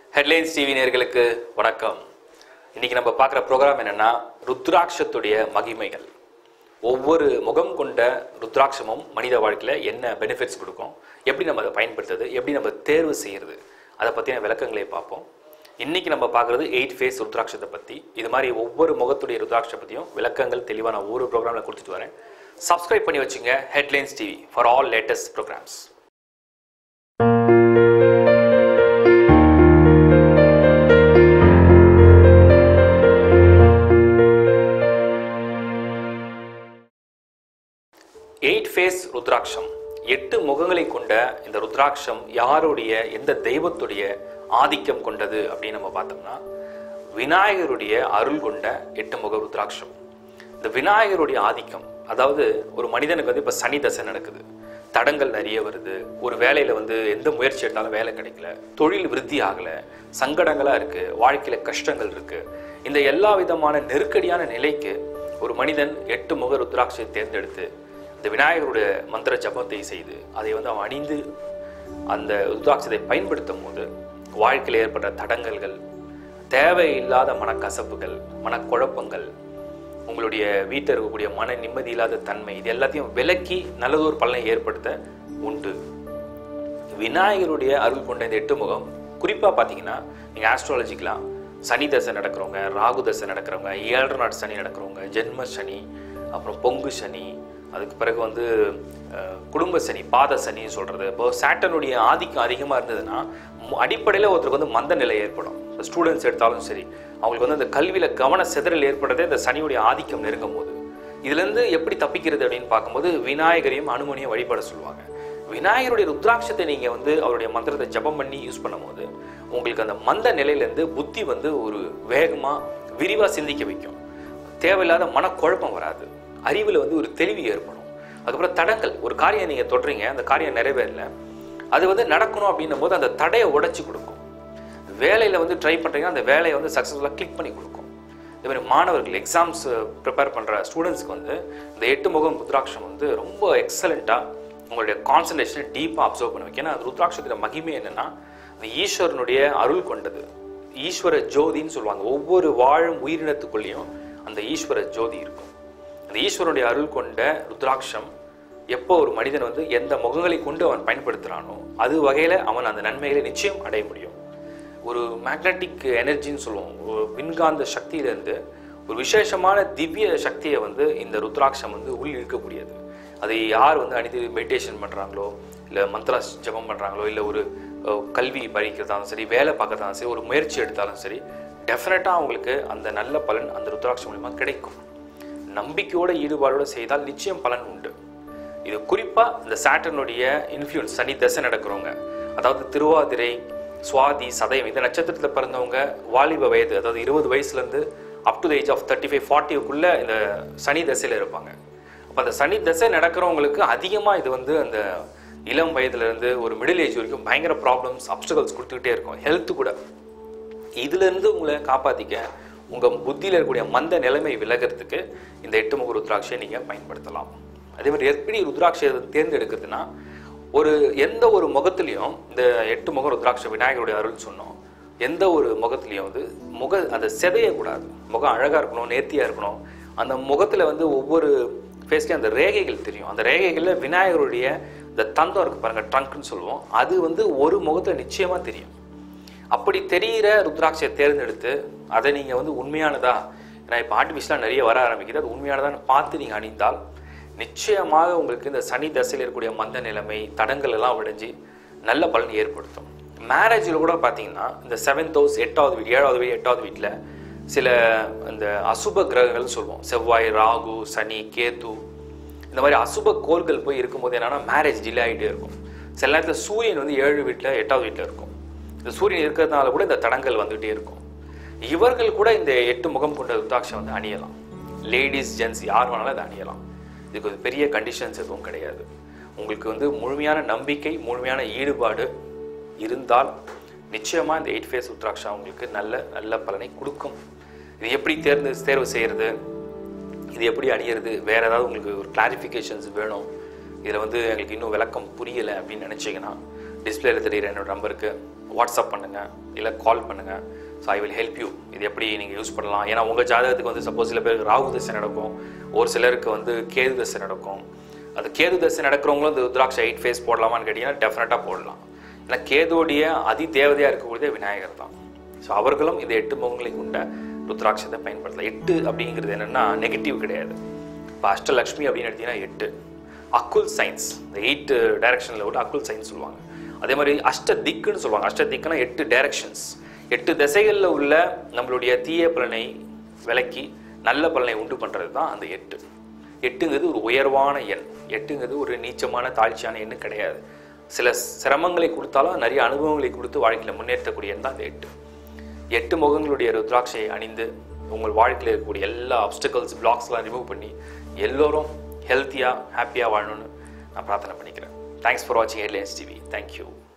headlines TV நேயர்களுக்கு வணக்கம் இன்னைக்கு நம்ம பார்க்குற ப்ரோக்ராம் என்னன்னா ருத்ராட்சத்துடைய மகிமைகள் ஒவ்வொரு முகம் கொண்ட ருத்ராட்சமும் மனித வாழ்க்கையில் என்ன பெனிஃபிட்ஸ் கொடுக்கும் எப்படி நம்ம அதை பயன்படுத்துறது எப்படி நம்ம தேர்வு செய்யறது அதை பற்றின விளக்கங்களை பார்ப்போம் இன்னைக்கு நம்ம பார்க்குறது எயிட் ஃபேஸ் ருத்ராட்சத்தை பற்றி இது மாதிரி ஒவ்வொரு முகத்துடைய ருத்ராட்சத்தை பற்றியும் விளக்கங்கள் தெளிவாக நான் ஒவ்வொரு ப்ரோக்ராமில் கொடுத்துட்டு வரேன் சப்ஸ்கிரைப் பண்ணி வச்சுங்க headlines TV for all latest programmes eight face ருத்ராட்சம் எட்டு முகங்களை கொண்ட இந்த ருத்ராட்சம் யாருடைய எந்த தெய்வத்துடைய ஆதிக்கம் கொண்டது அப்படின்னு நம்ம பார்த்தோம்னா விநாயகருடைய அருள் கொண்ட எட்டு முக ருத்ராட்சம் இந்த விநாயகருடைய ஆதிக்கம் அதாவது ஒரு மனிதனுக்கு வந்து இப்போ சனி தசை நடக்குது தடங்கள் நிறைய வருது ஒரு வேலையில வந்து எந்த முயற்சி எடுத்தாலும் வேலை கிடைக்கல தொழில் விருத்தி ஆகலை சங்கடங்களா இருக்கு வாழ்க்கையில கஷ்டங்கள் இருக்கு இந்த எல்லா விதமான நெருக்கடியான நிலைக்கு ஒரு மனிதன் எட்டு முக ருத்ராட்சத்தை தேர்ந்தெடுத்து இந்த விநாயகருடைய மந்திர ஜபத்தை செய்து அதை வந்து அவன் அணிந்து அந்த ருத்ராட்சத்தை பயன்படுத்தும் போது வாழ்க்கையில் ஏற்பட்ட தடங்கல்கள் தேவையில்லாத மனக்கசப்புகள் மனக்குழப்பங்கள் உங்களுடைய வீட்டில் இருக்கக்கூடிய மன நிம்மதி இல்லாத தன்மை இது எல்லாத்தையும் விலக்கி நல்லதொரு பலனை ஏற்படுத்த உண்டு விநாயகருடைய அருள் கொண்ட இந்த எட்டு முகம் குறிப்பாக பார்த்தீங்கன்னா நீங்கள் ஆஸ்ட்ராலஜிக்கலாம் சனி தசை நடக்கிறவங்க ராகு தசை நடக்கிறவங்க ஏழரை நாட்டு சனி நடக்கிறவங்க ஜென்ம சனி அப்புறம் பொங்கு சனி அதுக்கு பிறகு வந்து அஹ், குடும்ப சனி பாத சனின்னு சொல்கிறது இப்போ சாட்டனுடைய ஆதிக்கம் அதிகமாக இருந்ததுன்னா அடிப்படையில் ஒருத்தருக்கு வந்து மந்த நிலை ஏற்படும் இப்போ ஸ்டூடெண்ட்ஸ் எடுத்தாலும் சரி அவங்களுக்கு வந்து அந்த கல்வியில் கவன சிதறல் ஏற்படுறதே இந்த சனியுடைய ஆதிக்கம் நெருங்கும் போது இதுலேருந்து எப்படி தப்பிக்கிறது அப்படின்னு பார்க்கும்போது விநாயகரையும் அனுமனியும் வழிபட சொல்லுவாங்க விநாயகருடைய ருத்ராட்சத்தை நீங்கள் வந்து அவருடைய மந்திரத்தை ஜபம் பண்ணி யூஸ் பண்ணும்போது உங்களுக்கு அந்த மந்த நிலையிலேருந்து புத்தி வந்து ஒரு வேகமாக விரிவாக சிந்திக்க வைக்கும் தேவையில்லாத மனக்குழப்பம் வராது அறிவில் வந்து ஒரு தெளிவு ஏற்படும் அதுக்கப்புறம் தடங்கள் ஒரு காரியம் நீங்கள் தொடுறீங்க அந்த காரியம் நிறைவேறல அது வந்து நடக்கணும் அப்படின்னும் போது அந்த தடையை உடைச்சி கொடுக்கும் வேலையில் வந்து ட்ரை பண்ணுறீங்கன்னா அந்த வேலையை வந்து சக்ஸஸ்ஃபுல்லாக கிளிக் பண்ணி கொடுக்கும் இதே மாதிரி மாணவர்கள் எக்ஸாம்ஸ் ப்ரிப்பேர் பண்ணுற ஸ்டூடெண்ட்ஸ்க்கு வந்து இந்த எட்டு முகம் ருத்ராட்சம் வந்து ரொம்ப எக்ஸலண்ட்டாக உங்களுடைய கான்சன்ட்ரேஷனை டீப்பாக அப்சர்வ் பண்ண வைக்கும் ஏன்னா அந்த ருத்ராட்சத்தோட மகிமை என்னென்னா அந்த ஈஸ்வரனுடைய அருள் கொண்டது ஈஸ்வர ஜோதின்னு சொல்லுவாங்க ஒவ்வொரு வாழும் உயிரினத்துக்குள்ளேயும் அந்த ஈஸ்வர ஜோதி இருக்கும் அந்த ஈஸ்வரனுடைய அருள் கொண்ட ருத்ராட்சம் எப்போ ஒரு மனிதன் வந்து எந்த முகங்களை கொண்டு அவன் பயன்படுத்துகிறானோ அது வகையில் அவன் அந்த நன்மைகளை நிச்சயம் அடைய முடியும் ஒரு மேக்னட்டிக் எனர்ஜின்னு சொல்லுவோம் ஒரு விண்காந்த சக்தியிலேருந்து ஒரு விசேஷமான திவ்ய சக்தியை வந்து இந்த ருத்ராட்சம் வந்து உள் இருக்கக்கூடியது அதை யார் வந்து அணிந்து மெடிடேஷன் பண்ணுறாங்களோ இல்லை மந்த்ரா ஜபம் பண்ணுறாங்களோ இல்லை ஒரு அஹ், கல்வி படிக்கிறதாலும் சரி வேலை பார்க்கறதாலும் சரி ஒரு முயற்சி எடுத்தாலும் சரி டெஃபினட்டாக அவங்களுக்கு அந்த நல்ல பலன் அந்த ருத்ராட்சம் மூலிமா கிடைக்கும் நம்பிக்கையோட ஈடுபாடோட செய்தால் நிச்சயம் பலன் உண்டு இது குறிப்பாக இந்த சாட்டனுடைய இன்ஃப்ளூயன்ஸ் சனி தசை நடக்கிறவங்க அதாவது திருவாதிரை சுவாதி சதயம் இந்த நட்சத்திரத்தில் பிறந்தவங்க வாலிப வயது அதாவது இருபது வயசுலேருந்து up to the age of thirty five ஃபார்ட்டிக்குள்ளே இந்த சனி தசையில் இருப்பாங்க அப்போ அந்த சனி தசை நடக்கிறவங்களுக்கு அதிகமாக இது வந்து அந்த இளம் வயதுலேருந்து ஒரு மிடில் ஏஜ் வரைக்கும் பயங்கர ப்ராப்ளம்ஸ் அப்டகல்ஸ் கொடுத்துக்கிட்டே இருக்கும் ஹெல்த்து கூட இதிலிருந்து உங்களை காப்பாற்றிக்க உங்கள் புத்தியில் இருக்கக்கூடிய மந்த நிலைமை விலகிறதுக்கு இந்த எட்டு முக ருத்ராட்சியை நீங்கள் பயன்படுத்தலாம் அதே மாதிரி எப்படி ருத்ராட்சியை தேர்ந்தெடுக்கிறதுனா ஒரு எந்த ஒரு முகத்துலேயும் இந்த எட்டு முக ருத்ராட்ச விநாயகருடைய அருள் சொன்னோம் எந்த ஒரு முகத்துலேயும் வந்து முக அந்த செதையக்கூடாது முகம் அழகாக இருக்கணும் நேர்த்தியாக இருக்கணும் அந்த முகத்தில் வந்து ஒவ்வொரு ஃபேஸ்லேயும் அந்த ரேகைகள் தெரியும் அந்த ரேகைகளில் விநாயகருடைய இந்த தந்தம் இருக்கு பாருங்க ட்ரங்க்னு சொல்லுவோம் அது வந்து ஒரு முகத்தில் நிச்சயமாக தெரியும் அப்படி தெரிகிற ருத்ராட்சியை தேர்ந்தெடுத்து அதை நீங்கள் வந்து உண்மையானதா ஏன்னா இப்போ ஆர்டிஃபிஷியலாக நிறைய வர ஆரம்பிக்குது அது உண்மையானதான்னு பார்த்து நீங்கள் அணிந்தால் நிச்சயமாக உங்களுக்கு இந்த சனி தசையில் இருக்கக்கூடிய மந்த நிலைமை தடங்கள் எல்லாம் விடைஞ்சு நல்ல பலன் ஏற்படுத்தும் மேரேஜில் கூட பார்த்தீங்கன்னா இந்த செவன்த் ஹவுஸ் எட்டாவது வீடு ஏழாவது வீடு எட்டாவது வீட்டில் சில இந்த அசுப கிரகங்கள் சொல்லுவோம் செவ்வாய் ராகு சனி கேது இந்த மாதிரி அசுப கோள்கள் போய் இருக்கும்போது என்னன்னா மேரேஜ் டிலே ஆகிட்டே இருக்கும் சில நேரத்தில் சூரியன் வந்து ஏழு வீட்டில் எட்டாவது வீட்டில் இருக்கும் இந்த சூரியன் இருக்கிறதுனால கூட இந்த தடங்கள் வந்துகிட்டே இருக்கும் இவர்கள் கூட இந்த எட்டு முகம் கொண்ட ருத்ராட்சம் வந்து அணியலாம் லேடிஸ் ஜென்ஸ் யார் வேணாலும் அதை அணியலாம் இதுக்கு ஒரு பெரிய கண்டிஷன்ஸ் எதுவும் கிடையாது உங்களுக்கு வந்து முழுமையான நம்பிக்கை முழுமையான ஈடுபாடு இருந்தால் நிச்சயமாக இந்த எயிட் ஃபேஸ் ருத்ராட்சா உங்களுக்கு நல்ல நல்ல பலனை கொடுக்கும் இது எப்படி தேர்ந்து தேர்வு செய்கிறது இது எப்படி அணியிறது வேறு ஏதாவது உங்களுக்கு ஒரு கிளாரிஃபிகேஷன்ஸ் வேணும் இதில் வந்து எங்களுக்கு இன்னும் விளக்கம் புரியலை அப்படின்னு நினச்சிங்கன்னா டிஸ்பிளேல தெரியுற என்னோட நம்பருக்கு வாட்ஸ்அப் பண்ணுங்கள் இல்லை கால் பண்ணுங்கள் so I will help you இது எப்படி நீங்கள் யூஸ் பண்ணலாம் ஏன்னா உங்கள் ஜாதகத்துக்கு வந்து சப்போஸ் சில பேருக்கு ராகு தசை நடக்கும் ஒரு சிலருக்கு வந்து கேது தசை நடக்கும் அது கேது தசை நடக்கிறவங்களும் இந்த ருத்ராட்ச எயிட் ஃபேஸ் போடலாமான்னு கேட்டிங்கன்னா டெஃபினட்டாக போடலாம் ஏன்னா கேதுவோடைய அதி தேவதையாக இருக்கக்கூடிய விநாயகர் தான் ஸோ அவர்களும் இந்த எட்டு முகங்களை கொண்ட ருத்ராட்சத்தை பயன்படுத்தலாம் எட்டு அப்படிங்கிறது என்னென்னா நெகட்டிவ் கிடையாது இப்போ அஷ்டலக்ஷ்மி அப்படின்னு எடுத்தீங்கன்னா எட்டு அக்குல் சயின்ஸ் இந்த எயிட் டைரக்ஷனில் விட அக்குல் சயின்ஸ் சொல்லுவாங்க அதே மாதிரி அஷ்ட திக்குன்னு சொல்லுவாங்க அஷ்ட திக்குனா எட்டு டைரக்ஷன்ஸ் எட்டு திசைகளில் உள்ள நம்மளுடைய தீய பலனை விலக்கி நல்ல பலனை உண்டு பண்ணுறது தான் அந்த எட்டு எட்டுங்கிறது ஒரு உயர்வான எண் எட்டுங்கிறது ஒரு நீச்சமான தாழ்ச்சியான எண்ணு கிடையாது சில சிரமங்களை கொடுத்தாலும் நிறைய அனுபவங்களை கொடுத்து வாழ்க்கையில் முன்னேற்றக்கூடிய எண் தான் அந்த எட்டு எட்டு முகங்களுடைய ருத்ராட்சையை அணிந்து உங்கள் வாழ்க்கையில் இருக்கக்கூடிய எல்லா அப்டிக்கல்ஸ் பிளாக்ஸ்லாம் ரிமூவ் பண்ணி எல்லோரும் ஹெல்த்தியாக ஹாப்பியாக வாழணும்னு நான் பிரார்த்தனை பண்ணிக்கிறேன் தேங்க்ஸ் ஃபார் வாட்சிங் ஹெட்லைன்ஸ் டிவி தேங்க்யூ